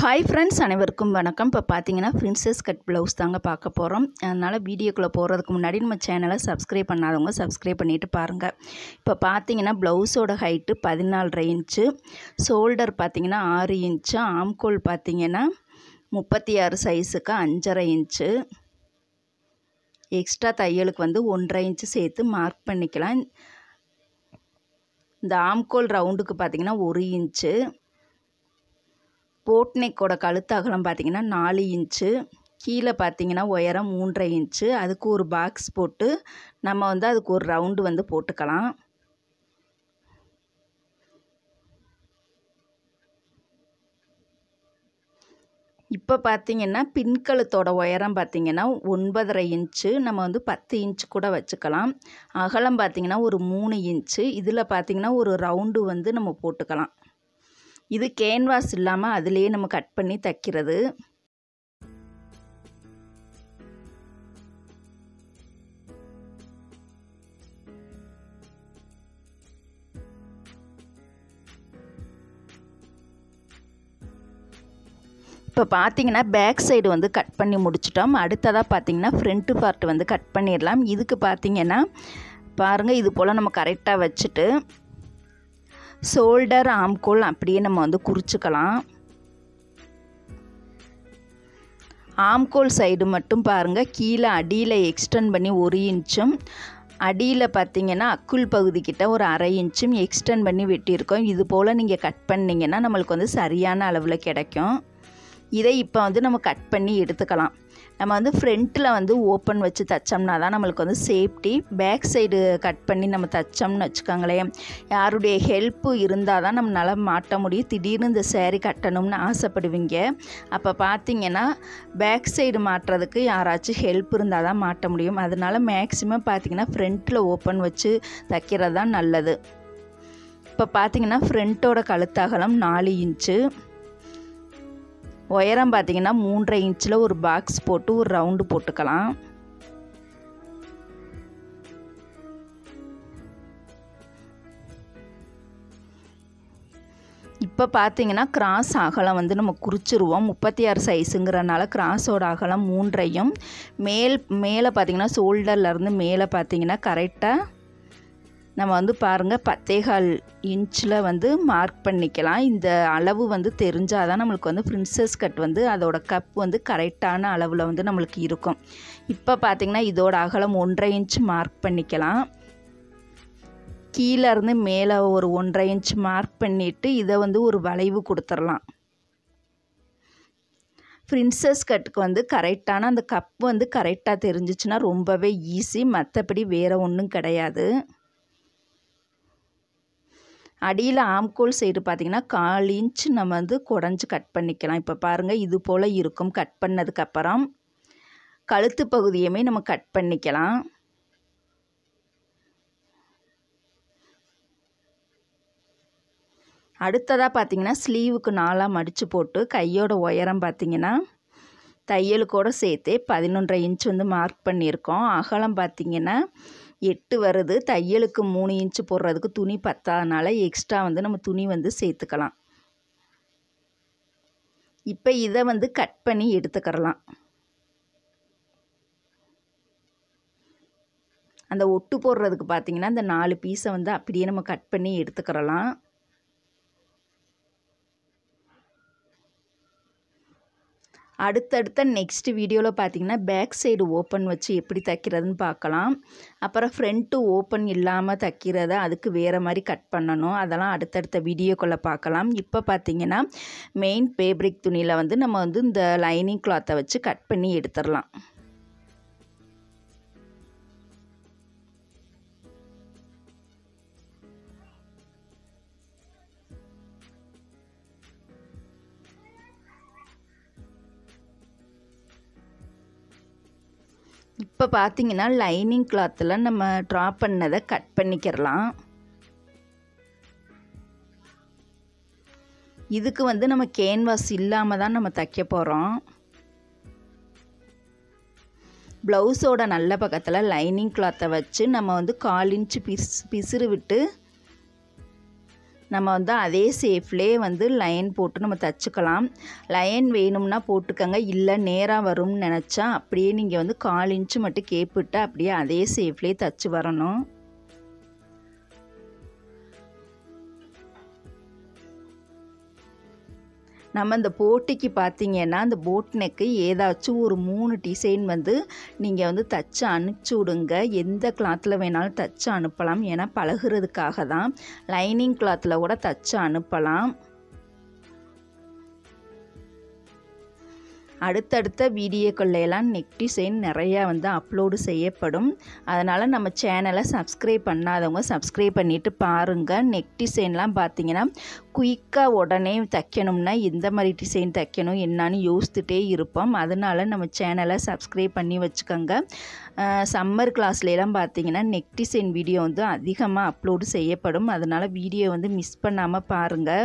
hi friends அனைவருக்கும் வணக்கம் இப்போ பார்த்தீங்கன்னா பிரின்சஸ் கட் ப்ளவுஸ் தாங்க பார்க்க போகிறோம் அதனால் வீடியோக்குள்ளே போகிறதுக்கு முன்னாடி நம்ம சேனலை சப்ஸ்கிரைப் பண்ணாதவங்க சப்ஸ்கிரைப் பண்ணிவிட்டு பாருங்கள் இப்போ பார்த்தீங்கன்னா ப்ளவுஸோட ஹைட்டு பதினாலரை இன்ச்சு ஷோல்டர் பார்த்தீங்கன்னா ஆறு இன்ச்சு ஆம்கோல் பார்த்தீங்கன்னா முப்பத்தி ஆறு சைஸுக்கு அஞ்சரை இன்ச்சு எக்ஸ்ட்ரா தையலுக்கு வந்து ஒன்றரை இன்ச்சு சேர்த்து மார்க் பண்ணிக்கலாம் இந்த ஆம்கோல் ரவுண்டுக்கு பார்த்தீங்கன்னா ஒரு இன்ச்சு போட் நெக்கோட கழுத்து அகலம் பார்த்தீங்கன்னா நாலு இன்ச்சு கீழே பார்த்தீங்கன்னா உயரம் மூன்றரை இன்ச்சு அதுக்கு ஒரு பாக்ஸ் போட்டு நம்ம வந்து அதுக்கு ஒரு ரவுண்டு வந்து போட்டுக்கலாம் இப்போ பார்த்தீங்கன்னா பின்கழுத்தோட உயரம் பார்த்தீங்கன்னா ஒன்பதரை இன்ச்சு நம்ம வந்து பத்து இன்ச்சு கூட வச்சுக்கலாம் அகலம் பார்த்தீங்கன்னா ஒரு மூணு இன்ச்சு இதில் பார்த்தீங்கன்னா ஒரு ரவுண்டு வந்து நம்ம போட்டுக்கலாம் இது கேன்வாஸ் இல்லாமல் அதிலேயே நம்ம கட் பண்ணி தைக்கிறது இப்போ பார்த்தீங்கன்னா பேக் சைடு வந்து கட் பண்ணி முடிச்சிட்டோம் அடுத்ததாக பார்த்தீங்கன்னா ஃப்ரண்ட்டு பார்ட் வந்து கட் பண்ணிடலாம் இதுக்கு பார்த்தீங்கன்னா பாருங்கள் இது போல் நம்ம கரெக்டாக வச்சுட்டு ஷோல்டர் ஆம்கோல் அப்படியே நம்ம வந்து குறிச்சிக்கலாம் ஆம்கோல் சைடு மட்டும் பாருங்கள் கீழே அடியில் எக்ஸ்டெண்ட் பண்ணி ஒரு இன்ச்சும் அடியில் பார்த்தீங்கன்னா அக்குள் பகுதிக்கிட்ட ஒரு அரை இன்ச்சும் எக்ஸ்டெண்ட் பண்ணி வெட்டியிருக்கோம் இது போல் நீங்கள் கட் பண்ணிங்கன்னா நம்மளுக்கு வந்து சரியான அளவில் கிடைக்கும் இதை இப்போ வந்து நம்ம கட் பண்ணி எடுத்துக்கலாம் நம்ம வந்து ஃப்ரண்ட்டில் வந்து ஓப்பன் வச்சு தைச்சோம்னா தான் நம்மளுக்கு வந்து சேஃப்டி பேக் சைடு கட் பண்ணி நம்ம தைச்சோம்னு வச்சுக்கோங்களேன் யாருடைய ஹெல்ப்பு இருந்தால் தான் நம்மளால் மாட்ட முடியும் திடீர்னு இந்த சேரீ கட்டணும்னு ஆசைப்படுவீங்க அப்போ பார்த்தீங்கன்னா பேக் சைடு மாட்டுறதுக்கு யாராச்சும் ஹெல்ப் இருந்தால் தான் மாட்ட முடியும் அதனால் மேக்ஸிமம் பார்த்தீங்கன்னா ஃப்ரண்ட்டில் ஓப்பன் வச்சு தைக்கிறது தான் நல்லது இப்போ பார்த்தீங்கன்னா ஃப்ரண்ட்டோட கழுத்தகலம் நாலு இன்ச்சு உயரம் பார்த்தீங்கன்னா மூன்றரை இன்ச்சில் ஒரு பாக்ஸ் போட்டு ஒரு ரவுண்டு போட்டுக்கலாம் இப்போ பார்த்தீங்கன்னா கிராஸ் அகலம் வந்து நம்ம குறிச்சிருவோம் முப்பத்தி ஆறு சைஸுங்கிறனால கிராஸோட அகலம் மூன்றையும் மேல் மேலே பார்த்தீங்கன்னா ஷோல்டர்லேருந்து மேலே பார்த்தீங்கன்னா கரெக்டாக நம்ம வந்து பாருங்கள் பத்தேகால் இன்ச்சில் வந்து மார்க் பண்ணிக்கலாம் இந்த அளவு வந்து தெரிஞ்சால் தான் நம்மளுக்கு வந்து பிரின்சஸ் கட் வந்து அதோட கப் வந்து கரெக்டான அளவில் வந்து நம்மளுக்கு இருக்கும் இப்போ பார்த்திங்கன்னா இதோட அகலம் ஒன்றரை இன்ச் மார்க் பண்ணிக்கலாம் கீழே இருந்து மேலே ஒரு ஒன்றரை இன்ச் மார்க் பண்ணிவிட்டு இதை வந்து ஒரு வளைவு கொடுத்துடலாம் பிரின்சஸ் கட்டுக்கு வந்து கரெக்டான அந்த கப் வந்து கரெக்டாக தெரிஞ்சிச்சுன்னா ரொம்பவே ஈஸி மற்றபடி வேறு ஒன்றும் கிடையாது அடியில் ஆம்கோல் சைடு பார்த்திங்கன்னா கால் இன்ச் நம்ம வந்து குடஞ்சி கட் பண்ணிக்கலாம் இப்போ பாருங்கள் இது போல் இருக்கும் கட் பண்ணதுக்கப்புறம் கழுத்து பகுதியுமே நம்ம கட் பண்ணிக்கலாம் அடுத்ததாக பார்த்திங்கன்னா ஸ்லீவுக்கு நாலாக மடித்து போட்டு கையோட உயரம் பார்த்திங்கன்னா தையலுக்கோடு சேர்த்து பதினொன்றரை இன்ச் வந்து மார்க் பண்ணியிருக்கோம் அகலம் பார்த்திங்கன்னா எட்டு வருது தையலுக்கு மூணு இன்ச்சு போடுறதுக்கு துணி பத்தாதனால எக்ஸ்ட்ரா வந்து நம்ம துணி வந்து சேர்த்துக்கலாம் இப்போ இதை வந்து கட் பண்ணி எடுத்துக்கிறலாம் அந்த ஒட்டு போடுறதுக்கு பார்த்திங்கன்னா இந்த நாலு பீஸை வந்து அப்படியே நம்ம கட் பண்ணி எடுத்துக்கிறலாம் அடுத்தடுத்த நெக்ஸ்ட் வீடியோவில் பார்த்தீங்கன்னா பேக் சைடு ஓப்பன் வச்சு எப்படி தைக்கிறதுன்னு பார்க்கலாம் அப்புறம் ஃப்ரண்ட்டு ஓப்பன் இல்லாமல் தைக்கிறத அதுக்கு வேறு மாதிரி கட் பண்ணணும் அதெல்லாம் அடுத்தடுத்த வீடியோக்குள்ளே பார்க்கலாம் இப்போ பார்த்தீங்கன்னா மெயின் ஃபேப்ரிக் துணியில் வந்து நம்ம வந்து இந்த லைனிங் கிளாத்தை வச்சு கட் பண்ணி எடுத்துடலாம் இப்போ பார்த்தீங்கன்னா லைனிங் கிளாத்தில் நம்ம ட்ரா பண்ணதை கட் பண்ணிக்கிறலாம் இதுக்கு வந்து நம்ம கேன்வாஸ் இல்லாமல் தான் நம்ம தைக்க போகிறோம் ப்ளவுஸோட நல்ல பக்கத்தில் லைனிங் கிளாத்தை வச்சு நம்ம வந்து கால் இன்ச்சு பிஸ் பிசுறு விட்டு நம்ம வந்து அதே சேஃப்லேயே வந்து லைன் போட்டு நம்ம தச்சுக்கலாம் லைன் வேணும்னா போட்டுக்கோங்க இல்லை நேராக வரும்னு நினச்சா அப்படியே நீங்கள் வந்து கால் இன்ச்சு மட்டும் கேப்பிட்டு அப்படியே அதே சேஃப்லேயே தச்சு வரணும் நம்ம இந்த போட்டிக்கு பார்த்தீங்கன்னா அந்த போட் நெக்கு ஏதாச்சும் ஒரு மூணு டிசைன் வந்து நீங்கள் வந்து தச்சு அனுப்பிச்சி விடுங்க எந்த கிளாத்தில் வேணாலும் தச்சு அனுப்பலாம் ஏன்னா பழகுறதுக்காக தான் லைனிங் கிளாத்தில் கூட தச்சு அனுப்பலாம் அடுத்தடுத்த வீடியோக்கள்லாம் நெக் டிசைன் நிறையா வந்து அப்லோடு செய்யப்படும் அதனால் நம்ம சேனலை சப்ஸ்கிரைப் பண்ணாதவங்க சப்ஸ்கிரைப் பண்ணிவிட்டு பாருங்கள் நெக் டிசைன்லாம் பார்த்தீங்கன்னா குயிக்காக உடனே தைக்கணும்னா எந்த மாதிரி டிசைன் தைக்கணும் என்னான்னு யோசித்துட்டே இருப்போம் அதனால நம்ம சேனலை சப்ஸ்கிரைப் பண்ணி வச்சுக்கோங்க சம்மர் கிளாஸ்லாம் பார்த்தீங்கன்னா நெக் டிசைன் வீடியோ வந்து அதிகமாக அப்லோடு செய்யப்படும் அதனால் வீடியோ வந்து மிஸ் பண்ணாமல் பாருங்கள்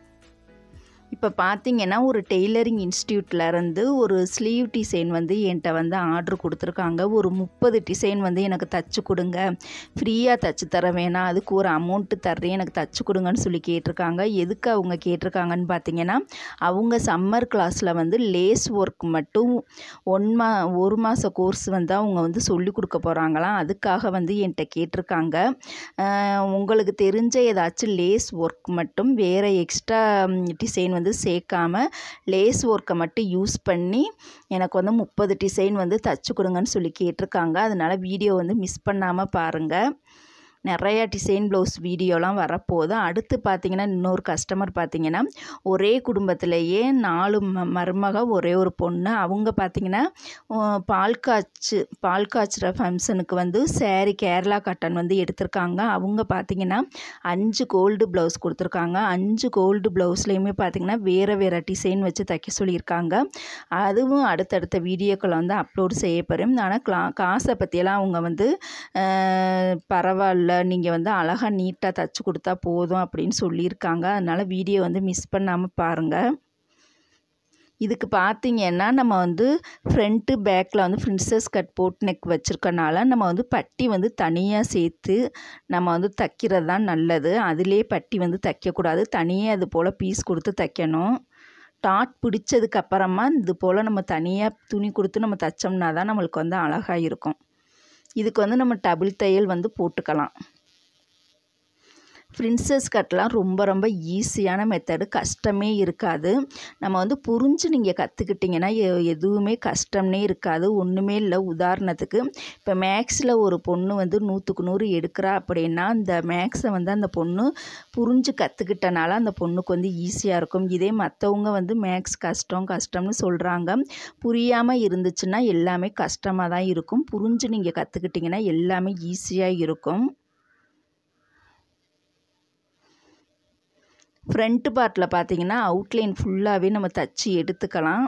இப்போ பார்த்தீங்கன்னா ஒரு டெய்லரிங் இன்ஸ்டியூட்லேருந்து ஒரு ஸ்லீவ் டிசைன் வந்து என்கிட்ட வந்து ஆர்டர் கொடுத்துருக்காங்க ஒரு முப்பது டிசைன் வந்து எனக்கு தச்சு கொடுங்க ஃப்ரீயாக தச்சு தர வேணாம் அதுக்கு ஒரு அமௌண்ட்டு தர்றேன் எனக்கு தச்சு கொடுங்கன்னு சொல்லி கேட்டிருக்காங்க எதுக்கு அவங்க கேட்டிருக்காங்கன்னு பார்த்தீங்கன்னா அவங்க சம்மர் கிளாஸில் வந்து லேஸ் ஒர்க் மட்டும் ஒன் மா ஒரு மாத கோர்ஸ் வந்து அவங்க வந்து சொல்லி கொடுக்க போகிறாங்களாம் அதுக்காக வந்து என்கிட்ட கேட்டிருக்காங்க உங்களுக்கு தெரிஞ்ச ஏதாச்சும் லேஸ் ஒர்க் மட்டும் வேறு எக்ஸ்ட்ரா டிசைன் வந்து சேர்க்காம லேஸ் ஒர்க்கை மட்டும் யூஸ் பண்ணி எனக்கு வந்து முப்பது டிசைன் வந்து தச்சு கொடுங்கன்னு சொல்லி கேட்டிருக்காங்க அதனால் வீடியோ வந்து மிஸ் பண்ணாமல் பாருங்கள் நிறைய டிசைன் ப்ளவுஸ் வீடியோலாம் வரப்போகுது அடுத்து பார்த்திங்கன்னா இன்னொரு கஸ்டமர் பார்த்திங்கன்னா ஒரே குடும்பத்திலேயே நாலு ம மருமக ஒரே ஒரு பொண்ணு அவங்க பார்த்திங்கன்னா பால் காய்ச்சு பால் காய்ச்சுற ஃபங்க்ஷனுக்கு வந்து சேரீ கேரளா காட்டன் வந்து எடுத்திருக்காங்க அவங்க பார்த்திங்கன்னா அஞ்சு கோல்டு ப்ளவுஸ் கொடுத்துருக்காங்க அஞ்சு கோல்டு ப்ளவுஸ்லேயுமே பார்த்திங்கன்னா வேறு வேறு டிசைன் வச்சு தைக்க சொல்லியிருக்காங்க அதுவும் அடுத்தடுத்த வீடியோக்களை வந்து அப்லோடு செய்யப்படும் ஆனால் கிளா காசை பற்றியெல்லாம் அவங்க வந்து பரவாயில்ல நீங்கள் வந்து அழகாக நீட்டாக தச்சு கொடுத்தா போதும் அப்படின்னு சொல்லியிருக்காங்க அதனால் வீடியோ வந்து மிஸ் பண்ணாமல் பாருங்கள் இதுக்கு பார்த்தீங்கன்னா நம்ம வந்து ஃப்ரண்ட்டு பேக்கில் வந்து பிரின்சஸ் கட் போட் நெக் வச்சுருக்கனால நம்ம வந்து பட்டி வந்து தனியாக சேர்த்து நம்ம வந்து தைக்கிறது தான் நல்லது அதிலே பட்டி வந்து தைக்கக்கூடாது தனியாக அது போல் பீஸ் கொடுத்து தைக்கணும் டாட் பிடிச்சதுக்கு அப்புறமா இது போல் நம்ம தனியாக துணி கொடுத்து நம்ம தைச்சோம்னா தான் நம்மளுக்கு வந்து அழகாக இருக்கும் இதுக்கு வந்து நம்ம டபுள் தையல் வந்து போட்டுக்கலாம் பிரின்சஸ் கட்லாம் ரொம்ப ரொம்ப ஈஸியான மெத்தடு கஷ்டமே இருக்காது நம்ம வந்து புரிஞ்சு நீங்கள் கற்றுக்கிட்டிங்கன்னா எதுவுமே கஷ்டம்னே இருக்காது ஒன்றுமே இல்லை உதாரணத்துக்கு இப்போ மேக்ஸில் ஒரு பொண்ணு வந்து நூற்றுக்கு நூறு எடுக்கிறா அப்படின்னா அந்த மேக்ஸை வந்து அந்த பொண்ணு புரிஞ்சு கற்றுக்கிட்டனால அந்த பொண்ணுக்கு வந்து ஈஸியாக இருக்கும் இதே மற்றவங்க வந்து மேக்ஸ் கஷ்டம் கஷ்டம்னு சொல்கிறாங்க புரியாமல் இருந்துச்சுன்னா எல்லாமே கஷ்டமாக தான் இருக்கும் புரிஞ்சு நீங்கள் கற்றுக்கிட்டிங்கன்னா எல்லாமே ஈஸியாக இருக்கும் ஃப்ரண்ட்டு பார்ட்டில் பார்த்தீங்கன்னா அவுட்லைன் ஃபுல்லாகவே நம்ம தச்சு எடுத்துக்கலாம்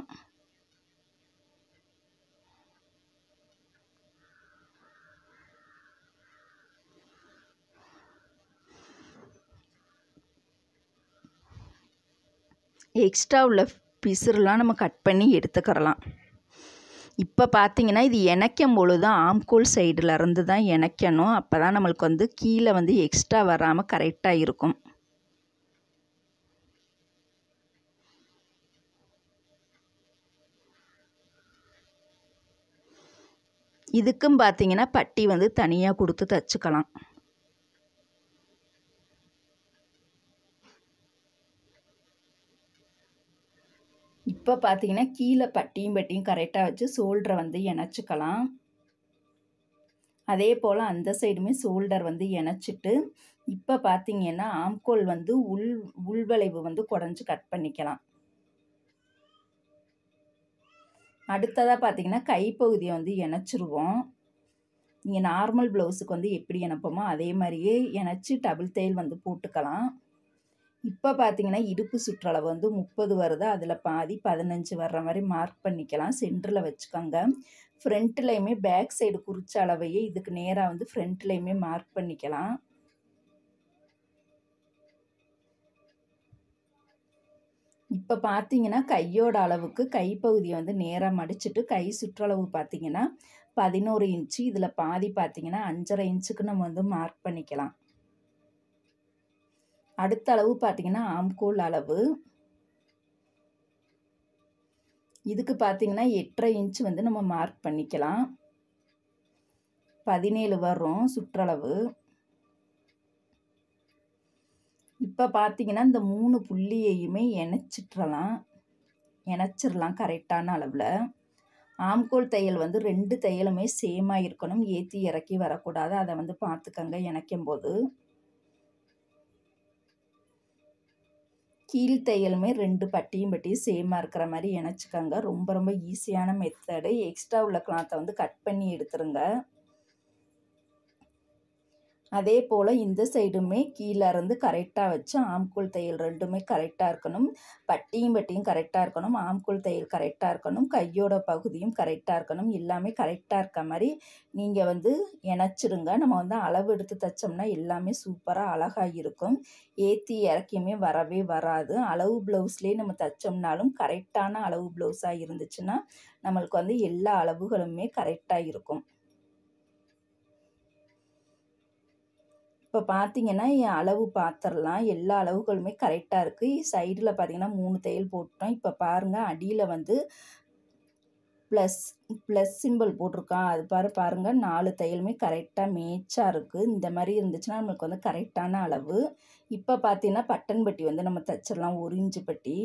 எக்ஸ்ட்ரா உள்ள பிசுறுலாம் நம்ம கட் பண்ணி எடுத்துக்கிறலாம் இப்போ பார்த்தீங்கன்னா இது இணைக்கும் பொழுது ஆம்கோல் சைடில் இருந்து தான் இணைக்கணும் அப்போ தான் நம்மளுக்கு வந்து கீழே வந்து எக்ஸ்ட்ரா வராமல் கரெக்டாக இருக்கும் இதுக்கும் பார்த்தீங்கன்னா பட்டி வந்து தனியாக கொடுத்து தச்சுக்கலாம் இப்போ பார்த்தீங்கன்னா கீழே பட்டியும் பட்டியும் கரெக்டாக வச்சு ஷோல்டரை வந்து இணைச்சிக்கலாம் அதே போல் அந்த சைடுமே ஷோல்டர் வந்து இணைச்சிட்டு இப்போ பார்த்தீங்கன்னா ஆம்கோல் வந்து உள் உள்வளைவு வந்து குடஞ்சி கட் பண்ணிக்கலாம் அடுத்ததாக பார்த்தீங்கன்னா கைப்பகுதியை வந்து இணைச்சிருவோம் நீங்கள் நார்மல் ப்ளவுஸுக்கு வந்து எப்படி இணைப்போமோ அதே மாதிரியே இணைச்சி டபுள் தையல் வந்து போட்டுக்கலாம் இப்போ பார்த்தீங்கன்னா இடுப்பு சுற்றளவு வந்து முப்பது வருது அதில் பாதி பதினஞ்சு வர்ற மாதிரி மார்க் பண்ணிக்கலாம் சென்டரில் வச்சுக்கோங்க ஃப்ரண்ட்லேயுமே பேக் சைடு குறிச்ச அளவையே இதுக்கு நேராக வந்து ஃப்ரண்ட்லேயுமே மார்க் பண்ணிக்கலாம் இப்போ பார்த்தீங்கன்னா கையோட அளவுக்கு கைப்பகுதியை வந்து நேராக மடிச்சுட்டு கை சுற்றளவு பார்த்தீங்கன்னா பதினோரு இன்ச்சு இதில் பாதி பார்த்தீங்கன்னா அஞ்சரை இன்ச்சுக்கு நம்ம வந்து மார்க் பண்ணிக்கலாம் அடுத்த அளவு பார்த்தீங்கன்னா ஆம்கோல் அளவு இதுக்கு பார்த்தீங்கன்னா எட்டரை இன்ச் வந்து நம்ம மார்க் பண்ணிக்கலாம் பதினேழு வரும் சுற்றளவு இப்போ பார்த்தீங்கன்னா இந்த மூணு புள்ளியையுமே இணைச்சிட்றலாம் இணைச்சிடலாம் கரெக்டான அளவில் ஆம்கோல் தையல் வந்து ரெண்டு தையலுமே சேமாக இருக்கணும் ஏற்றி இறக்கி வரக்கூடாது அதை வந்து பார்த்துக்கங்க இணைக்கும் போது கீழ் தையலுமே ரெண்டு பட்டியும் பட்டியும் சேமாக இருக்கிற மாதிரி இணைச்சிக்கோங்க ரொம்ப ரொம்ப ஈஸியான மெத்தடு எக்ஸ்ட்ரா உள்ள கிளாத்தை வந்து கட் பண்ணி எடுத்துருங்க அதே போல் இந்த சைடுமே கீழே இருந்து கரெக்டாக வச்சு ஆம்கூல் தையல் ரெண்டுமே கரெக்டாக இருக்கணும் பட்டியும் பட்டியும் கரெக்டாக இருக்கணும் ஆம்கூல் தையல் கரெக்டாக இருக்கணும் கையோட பகுதியும் கரெக்டாக இருக்கணும் எல்லாமே கரெக்டாக இருக்க மாதிரி நீங்கள் வந்து இணைச்சிடுங்க நம்ம வந்து அளவு எடுத்து தைச்சோம்னா எல்லாமே சூப்பராக அழகாக இருக்கும் ஏற்றி இறக்கியுமே வரவே வராது அளவு ப்ளவுஸ்லேயே நம்ம தைச்சோம்னாலும் கரெக்டான அளவு ப்ளவுஸாக இருந்துச்சுன்னா நம்மளுக்கு வந்து எல்லா அளவுகளுமே கரெக்டாக இருக்கும் இப்போ பார்த்தீங்கன்னா என் அளவு பார்த்துடலாம் எல்லா அளவுகளுமே கரெக்டாக இருக்குது சைடில் பார்த்தீங்கன்னா மூணு தையல் போட்டோம் இப்போ பாருங்கள் அடியில் வந்து ப்ளஸ் ப்ளஸ் சிம்பிள் போட்டிருக்கான் அது பாரு பாருங்கள் நாலு தையலுமே கரெக்டாக மேட்சாக இருக்குது இந்த மாதிரி இருந்துச்சுன்னா நம்மளுக்கு வந்து கரெக்டான அளவு இப்போ பார்த்தீங்கன்னா பட்டன் பட்டி வந்து நம்ம தைச்சிடலாம் ஒரு இன்ச்சு பட்டி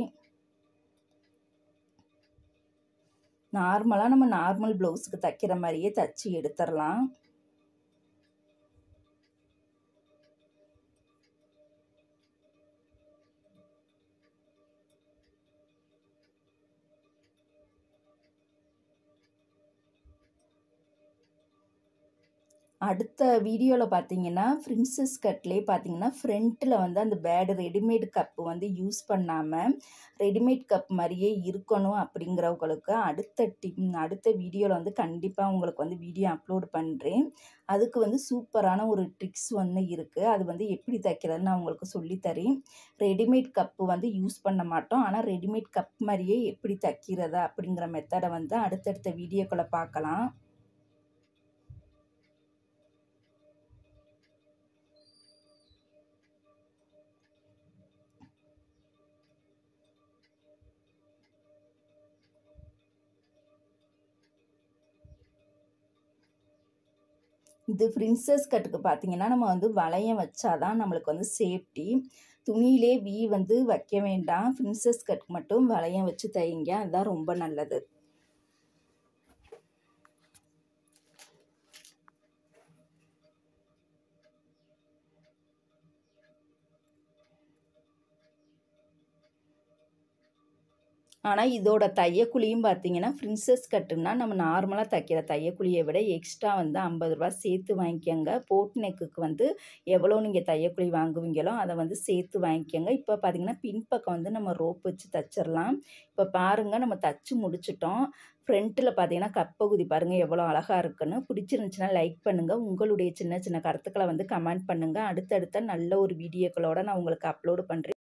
நார்மலாக நம்ம நார்மல் ப்ளவுஸுக்கு தைக்கிற மாதிரியே தைச்சி எடுத்துடலாம் அடுத்த வீடியோவில் பார்த்தீங்கன்னா பிரின்சஸ் கட்லேயே பார்த்தீங்கன்னா ஃப்ரண்ட்டில் வந்து அந்த பேடு ரெடிமேட் கப்பு வந்து யூஸ் பண்ணாமல் ரெடிமேட் கப் மாதிரியே இருக்கணும் அப்படிங்கிறவங்களுக்கு அடுத்த டிப் அடுத்த வீடியோவில் வந்து கண்டிப்பாக உங்களுக்கு வந்து வீடியோ அப்லோட் பண்ணுறேன் அதுக்கு வந்து சூப்பரான ஒரு ட்ரிக்ஸ் ஒன்று இருக்குது அது வந்து எப்படி தைக்கிறதுன்னு நான் உங்களுக்கு சொல்லித்தரேன் ரெடிமேட் கப்பு வந்து யூஸ் பண்ண மாட்டோம் ஆனால் ரெடிமேட் கப் மாதிரியே எப்படி தைக்கிறதா அப்படிங்கிற மெத்தடை வந்து அடுத்தடுத்த வீடியோக்களை பார்க்கலாம் இது பிரின்சஸ் கட்டுக்கு பார்த்தீங்கன்னா நம்ம வந்து வளையம் வச்சாதான் நம்மளுக்கு வந்து சேஃப்டி துணியிலே வி வந்து வைக்க வேண்டாம் பிரின்சஸ் கட்டுக்கு மட்டும் வளையம் வச்சு தைங்க அதுதான் ரொம்ப நல்லது ஆனால் இதோட தையக்குழியும் பார்த்தீங்கன்னா பிரின்சஸ் கட்டுன்னா நம்ம நார்மலாக தைக்கிற தையக்குழியை விட எக்ஸ்ட்ரா வந்து ஐம்பது ரூபா சேர்த்து வாங்கிக்கோங்க போட் நெக்குக்கு வந்து எவ்வளோ நீங்கள் தையக்குழி வாங்குவீங்களோ அதை வந்து சேர்த்து வாங்கிக்கோங்க இப்போ பார்த்தீங்கன்னா பின்பக்கம் வந்து நம்ம ரோப் வச்சு தைச்சிடலாம் இப்போ பாருங்கள் நம்ம தச்சு முடிச்சிட்டோம் ஃப்ரண்ட்டில் பார்த்தீங்கன்னா கப்பகுதி பாருங்கள் எவ்வளோ அழகாக இருக்குன்னு பிடிச்சிருந்துச்சுன்னா லைக் பண்ணுங்கள் உங்களுடைய சின்ன சின்ன கருத்துக்களை வந்து கமெண்ட் பண்ணுங்கள் அடுத்தடுத்த நல்ல ஒரு வீடியோக்களோட நான் உங்களுக்கு அப்லோடு பண்ணுறேன்